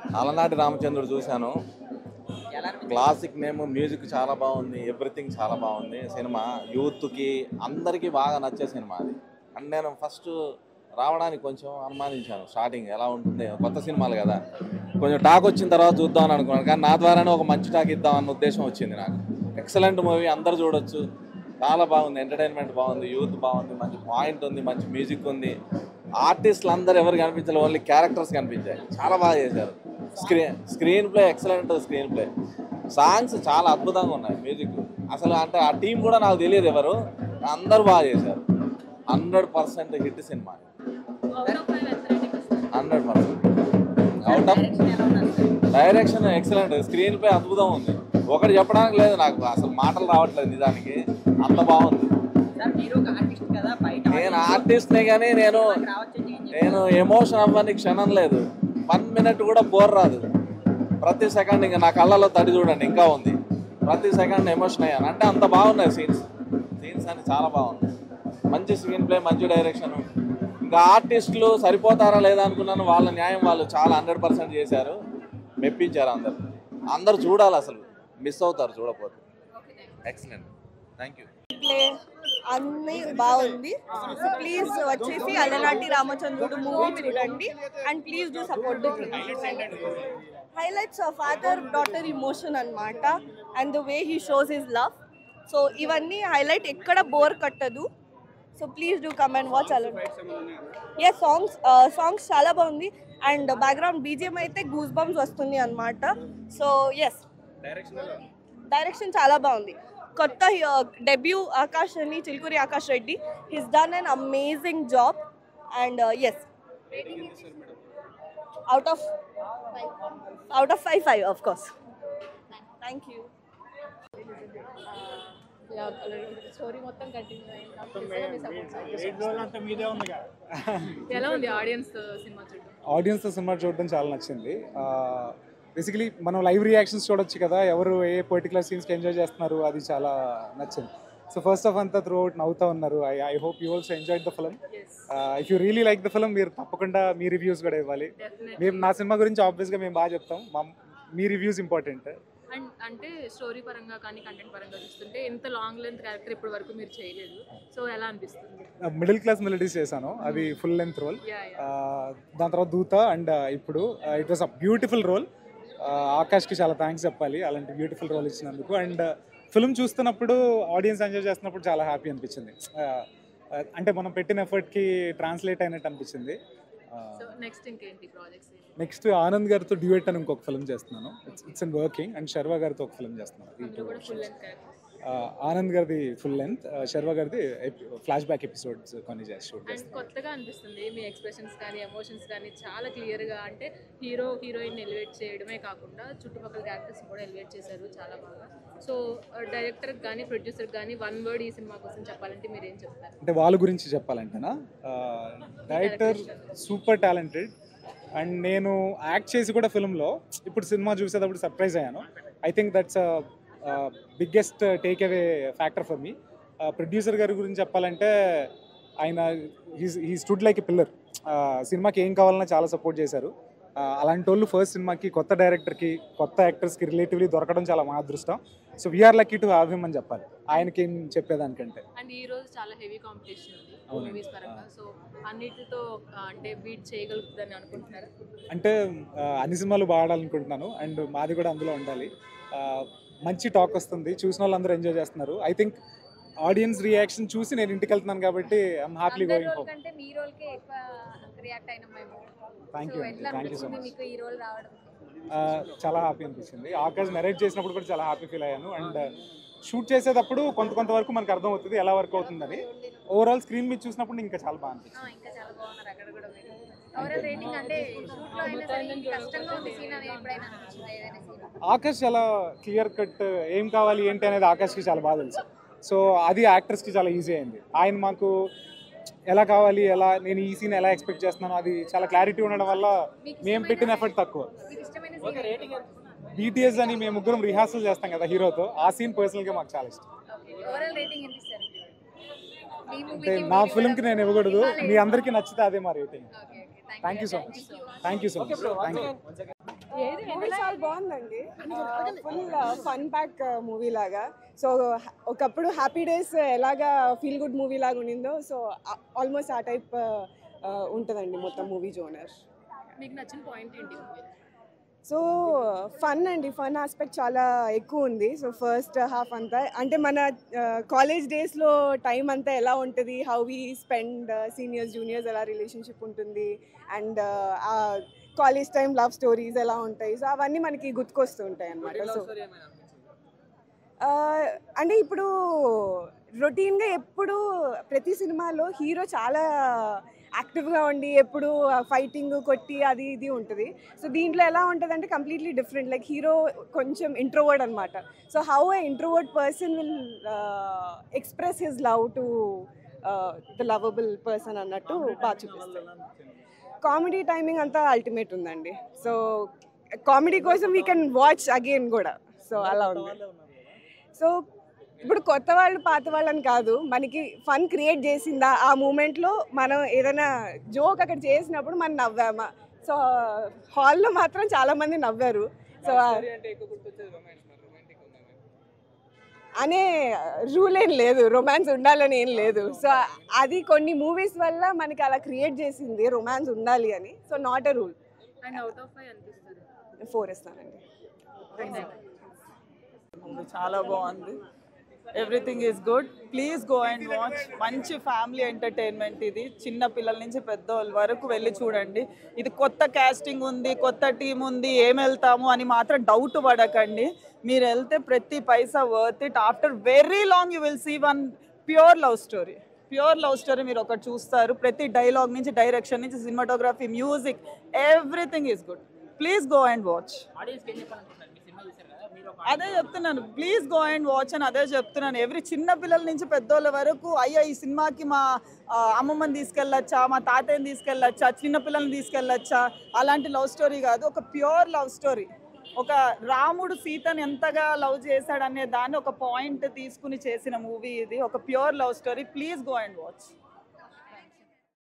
అలనాటి రామచంద్రుడు చూశాను క్లాసిక్ నేమ్ మ్యూజిక్ చాలా బాగుంది ఎవ్రీథింగ్ చాలా బాగుంది సినిమా యూత్కి అందరికీ బాగా నచ్చే సినిమా అది అండ్ నేను ఫస్ట్ రావడానికి కొంచెం అనుమానించాను స్టార్టింగ్ ఎలా ఉంటుంది కొత్త సినిమాలు కదా కొంచెం టాక్ వచ్చిన తర్వాత చూద్దామని అనుకున్నాను కానీ నా ద్వారానే ఒక మంచి టాక్ ఇద్దామన్న ఉద్దేశం వచ్చింది నాకు ఎక్సలెంట్ మూవీ అందరు చూడొచ్చు చాలా బాగుంది ఎంటర్టైన్మెంట్ బాగుంది యూత్ బాగుంది మంచి పాయింట్ ఉంది మంచి మ్యూజిక్ ఉంది ఆర్టిస్టులు అందరు ఎవరు కనిపించలేదు ఓన్లీ క్యారెక్టర్స్ కనిపించాయి చాలా బాగా చేశారు screen screenplay excellent screenplay songs చాలా అద్భుతంగా ఉన్నాయి మ్యూజిక్ అసలు అంటే ఆ టీం కూడా నాకు తెలియదు ఎవరు అందరూ బాగా చేశారు hundred percent hit cinema hundred percent out of direction excellent screenplay అద్భుతం ఉంది ఒకటి చెప్పడానికి లేదు నాకు అసలు మాటలు రావట్లేదు నిజానికి అంత బాగుంది సార్ మీరు ఒక ఆర్టిస్ట్ కదా బయట నేను ఆర్టిస్ట్నే కానీ నేను రావచ్చని ఏం నేను ఎమోషన్ అవ్వని క్షణం లేదు వన్ మినిట్ కూడా బోర్ రాదు ప్రతి సెకండ్ ఇంకా నా కళ్ళలో తడి చూడండి ఇంకా ఉంది ప్రతి సెకండ్ ఎమోషన్ అయ్యాను అంటే అంత బాగున్నాయి సీన్స్ సీన్స్ అని చాలా బాగున్నాయి మంచి స్క్రీన్ ప్లే మంచి డైరెక్షన్ ఇంకా ఆర్టిస్టులు సరిపోతారా లేదా అనుకున్నాను వాళ్ళ న్యాయం వాళ్ళు చాలా హండ్రెడ్ పర్సెంట్ చేశారు మెప్పించారు అందరు అందరు చూడాలి అసలు మిస్ అవుతారు చూడకపోతే ఎక్సలెంట్ థ్యాంక్ యూ ప్లే అన్ని బాగుంది ప్లీజ్ వచ్చేసి అలనాటి రామచంద్రుడు మూవీ చూడండి and please do support the highlights father daughter emotion అన్నమాట and the way he shows his love so ఇవన్నీ హైలైట్ ఎక్కడ బోర్ కట్టదు so please do come and watch Alanaati ఎస్ సాంగ్స్ సాంగ్స్ చాలా బాగుంది అండ్ బ్యాక్గ్రౌండ్ బీజిఎం అయితే goose bumps వస్తుంది అనమాట సో ఎస్ డైరెక్షన్ చాలా బాగుంది కొత్త డెబ్యూ ఆకాష్ అని Chilukuri Akash Reddy his done an amazing job and yes out of out of five five of course thank you story మొత్తం కంటిన్యూ ఎలా ఉంది ఆడియన్స్ సినిమా చూడడం ఆడియన్స్తో సినిమా చూడడం చాలా నచ్చింది బేసికలీ మనం లైవ్ రియాక్షన్స్ చూడొచ్చు కదా ఎవరు ఏ పర్టికులర్ సీన్స్కి ఎంజాయ్ చేస్తున్నారు అది చాలా నచ్చింది సో ఫస్ట్ ఆఫ్ అంతా త్రూ అవుట్ నవ్వుతా ఉన్నారు I I hope you also enjoy the film if you really like the film మీరు తప్పకుండా మీ రివ్యూస్ కూడా ఇవ్వాలి మేము నా సినిమా గురించి ఆబ్వియస్గా మేము బాగా చెప్తాం మా మీ రివ్యూస్ ఇంపార్టెంట్ అండ్ అంటే స్టోరీ పరంగా కానీ కంటెంట్ పరంగా చూస్తుంటే ఇంత లాంగ్ లెంత్ క్యారెక్టర్ ఇప్పటి వరకు మీరు చేయలేదు సో ఎలా అనిపిస్తుంది మిడిల్ క్లాస్ మెలడీస్ చేశాను అది ఫుల్ లెంత్ రోల్ యా దాని తర్వాత దూత అండ్ ఇప్పుడు it was a beautiful role ఆకాష్కి చాలా థ్యాంక్స్ చెప్పాలి అలాంటి బ్యూటిఫుల్ రోల్ ఇచ్చినందుకు అండ్ ఫిల్మ్ చూస్తున్నప్పుడు ఆడియన్స్ ఎంజాయ్ చేస్తున్నప్పుడు చాలా హ్యాపీ అనిపించింది Uh, uh, అంటే మనం పెట్టిన ఎఫర్ట్కి ట్రాన్స్లేట్ అయినట్టు అనిపించింది సో నెక్స్ట్ ఇంకేంటి ప్రాజెక్ట్స్ నెక్స్ట్ ఆనంద్ గారితో డ్యూయట్ అని ఇంకొక ఫిల్మ్ చేస్తున్నాను it's it's in working and Sharwa గారితో ఒక ఫిల్మ్ చేస్తున్నాను ఈ అందులో two కూడా full options. Length character Uh, Anand గారిది ఫుల్ లెంత్ శర్వా గారిది ఫ్లాష్ బ్యాక్ ఎపిసోడ్స్ కొన్ని చేసి షూట్ అండ్ చేస్తున్నాను కొత్తగా అనిపిస్తుంది మీ ఎక్స్ప్రెషన్స్ కానీ ఎమోషన్స్ కానీ చాలా క్లియర్గా అంటే హీరో హీరోయిన్ ఎలివేట్ చేయడమే కాకుండా చుట్టుపక్కల క్యారెక్టర్స్ కూడా ఎలివేట్ చేశారు చాలా బాగా సో డైరెక్టర్కి కానీ ప్రొడ్యూసర్కి కానీ వన్ వర్డ్ ఈ సినిమా కోసం చెప్పాలంటే మీరు ఏం చెప్తారు అంటే వాళ్ళ గురించి చెప్పాలంటేనా డైరెక్టర్ సూపర్ టాలెంటెడ్ అండ్ నేను యాక్ట్ చేసి కూడా ఫిల్మ్లో ఇప్పుడు సినిమా చూసేటప్పుడు సర్ప్రైజ్ అయ్యాను I think that's biggest takeaway factor for me producer గారి గురించి చెప్పాలంటే ఆయన he stood like a pillar సినిమాకి ఏం కావాలన్నా చాలా సపోర్ట్ చేశారు ఆ, అలాంటి వాళ్ళు ఫస్ట్ సినిమాకి కొత్త డైరెక్టర్కి కొత్త యాక్టర్స్కి రిలేటివ్లీ దొరకడం చాలా మా అదృష్టం so we're lucky to have him అని చెప్పాలి ఆయనకి ఏం చెప్పేదానికంటే అండ్ ఈ రోజు చాలా హెవీ కాంపిటీషన్ ఉంది అవునండి. మూవీస్ పరంగా సో అన్నిటితో ఆ, అంటే బీట్ చేయగలుగుతుందని అనుకుంటున్నారా అంటే ఆ, అన్ని సినిమాలు బాగా ఆడాలనుకుంటున్నాను అండ్ మాది కూడా అందులో ఉండాలి ఆ, మంచి టాక్ వస్తుంది చూసిన వాళ్ళందరూ ఎంజాయ్ చేస్తున్నారు ఐ థింక్ ఆడియన్స్ రియాక్షన్ చూసి నేను ఇంటికి వెళ్తున్నాను కాబట్టి ఐఎమ్ హ్యాపీలీ అందరి గోయింగ్ రోల్ హోమ్ కంటే మీ రోల్కే ఎక్కువ రియాక్ట్ అయినాం మేము థ్యాంక్ సో యూ ఎట్లా థ్యాంక్ యూ సో అనిపించింది మచ్ మీకు ఈ రోల్ రావడం చాలా హ్యాపీ అనిపించింది ఆకాష్ నెరేట్ చేసినప్పుడు కూడా చాలా హ్యాపీ ఫీల్ అయ్యాను అండ్ షూట్ చేసేటప్పుడు కొంత కొంత వరకు మనకు అర్థం అవుతుంది ఎలా వర్క్ అవుతుందని ఓవరాల్ స్క్రీన్ మీద చూసినప్పుడు ఇంకా చాలా బాగా అనిపించింది ఆ, ఇంకా చాలా బాగున్నారు అక్కడ కూడా మీరు ఓవరాల్ రేటింగ్ అంటే షూట్ లో అయినా సరే ఇది కష్టంగా ఉంది సీన్ అనేది ఎప్పుడైనా అనిపించింది ఏదైనా సీన్ ఆకాష్ చాలా క్లియర్ కట్ ఏం కావాలి ఏంటి అనేది ఆకాష్కి చాలా బాగా తెలుసు సో అది యాక్టర్స్కి చాలా ఈజీ అయింది ఆయన మాకు ఎలా కావాలి ఎలా నేను ఈ సీన్ ఎలా ఎక్స్పెక్ట్ చేస్తున్నాను అది చాలా క్లారిటీ ఉండడం వల్ల మేము పెట్టిన ఎఫర్ట్ తక్కువ మీకు ఇష్టమైన సీన్ బీటీఎస్ అని మేము ముగ్గురం రిహార్సల్ చేస్తాం కదా హీరోతో ఆ సీన్ పర్సనల్గా మాకు చాలా ఇష్టం ఓవరాల్ రేటింగ్ ఎంత ఇస్తారు మీ అంటే మూవీకి నా ఫిల్మ్కి నేను ఇవ్వకూడదు మీ అందరికీ నచ్చితే అదే మా rating okay okay thank you so much thank you so much thank you movie చాలా బాగుందండి ఫుల్ ఫన్ ప్యాక్ మూవీ లాగా సో ఒకప్పుడు హ్యాపీ డేస్ ఎలాగా ఫీల్ గుడ్ మూవీ లాగా ఉండిందో సో ఆల్మోస్ట్ ఆ టైప్ ఉంటుందండి మొత్తం మూవీ జోనర్ మీకు నచ్చిన పాయింట్ ఏంటి సో ఫన్ అండి ఫన్ ఆస్పెక్ట్ చాలా ఎక్కువ ఉంది సో ఫస్ట్ హాఫ్ అంతా అంటే మన కాలేజ్ డేస్లో టైం అంతా ఎలా ఉంటుంది how we spend seniors juniors ఎలా రిలేషన్షిప్ ఉంటుంది and college time love stories ఎలా ఉంటాయి సో అవన్నీ మనకి గుర్తుకొస్తూ ఉంటాయి అన్నమాట సో అంటే ఇప్పుడు రొటీన్గా ఎప్పుడు ప్రతి సినిమాలో హీరో చాలా యాక్టివ్గా ఉండి ఎప్పుడు ఫైటింగ్ కొట్టి అది ఇది ఉంటుంది సో దీంట్లో ఎలా ఉంటుంది అంటే కంప్లీట్లీ డిఫరెంట్ లైక్ హీరో కొంచెం ఇంట్రోవర్డ్ అనమాట so how a introvert person will express his love to the lovable person అన్నట్టు బాగా చూపిస్తుంది కామెడీ టైమింగ్ అంతా అల్టిమేట్ ఉందండి సో కామెడీ కోసం వీ కెన్ వాచ్ అగైన్ కూడా సో అలా ఉంది సో ఇప్పుడు కొత్త వాళ్ళు పాత వాళ్ళని కాదు మనకి ఫన్ క్రియేట్ చేసిందా ఆ మూమెంట్లో మనం ఏదైనా జోక్ అక్కడ చేసినప్పుడు మనం నవ్వామా సో హాల్లో మాత్రం చాలా మంది నవ్వారు సో అనే రూల్ ఏం లేదు రొమాన్స్ ఉండాలని ఏం లేదు సో అది కొన్ని మూవీస్ వల్ల మనకి అలా క్రియేట్ చేసింది రొమాన్స్ ఉండాలి అని so not a rule and out of five అనిపిస్తుంది ఫోర్ ఇస్తానండి ఉంది చాలా బాగుంది everything is good please go and watch మంచి ఫ్యామిలీ ఎంటర్టైన్మెంట్ ఇది చిన్న పిల్లల నుంచి పెద్దవాళ్ళ వరకు వెళ్ళి చూడండి ఇది కొత్త కాస్టింగ్ ఉంది కొత్త టీం ఉంది ఏం వెళ్తాము అని మాత్రం డౌట్ పడకండి మీరు వెళ్తే ప్రతి paisa worth it after very long you will see one pure love story pure love story మీరు ఒకటి చూస్తారు ప్రతి డైలాగ్ నుంచి డైరెక్షన్ నుంచి cinematography music everything is good please go and watch అదే చెప్తున్నాను ప్లీజ్ గో అండ్ వాచ్ అని అదే చెప్తున్నాను ఎవ్రీ చిన్న పిల్లల నుంచి పెద్దోళ్ళ వరకు అయ్యా ఈ సినిమాకి మా ఆ, అమ్మమ్మని తీసుకెళ్ళొచ్చా మా తాతయ్యని తీసుకెళ్ళొచ్చా చిన్న పిల్లల్ని తీసుకెళ్ళొచ్చా అలాంటి లవ్ స్టోరీ కాదు ఒక ప్యూర్ లవ్ స్టోరీ ఒక రాముడు సీతను ఎంతగా లవ్ చేశాడనే దాన్ని ఒక పాయింట్ తీసుకుని చేసిన మూవీ ఇది ఒక pure love story please go and watch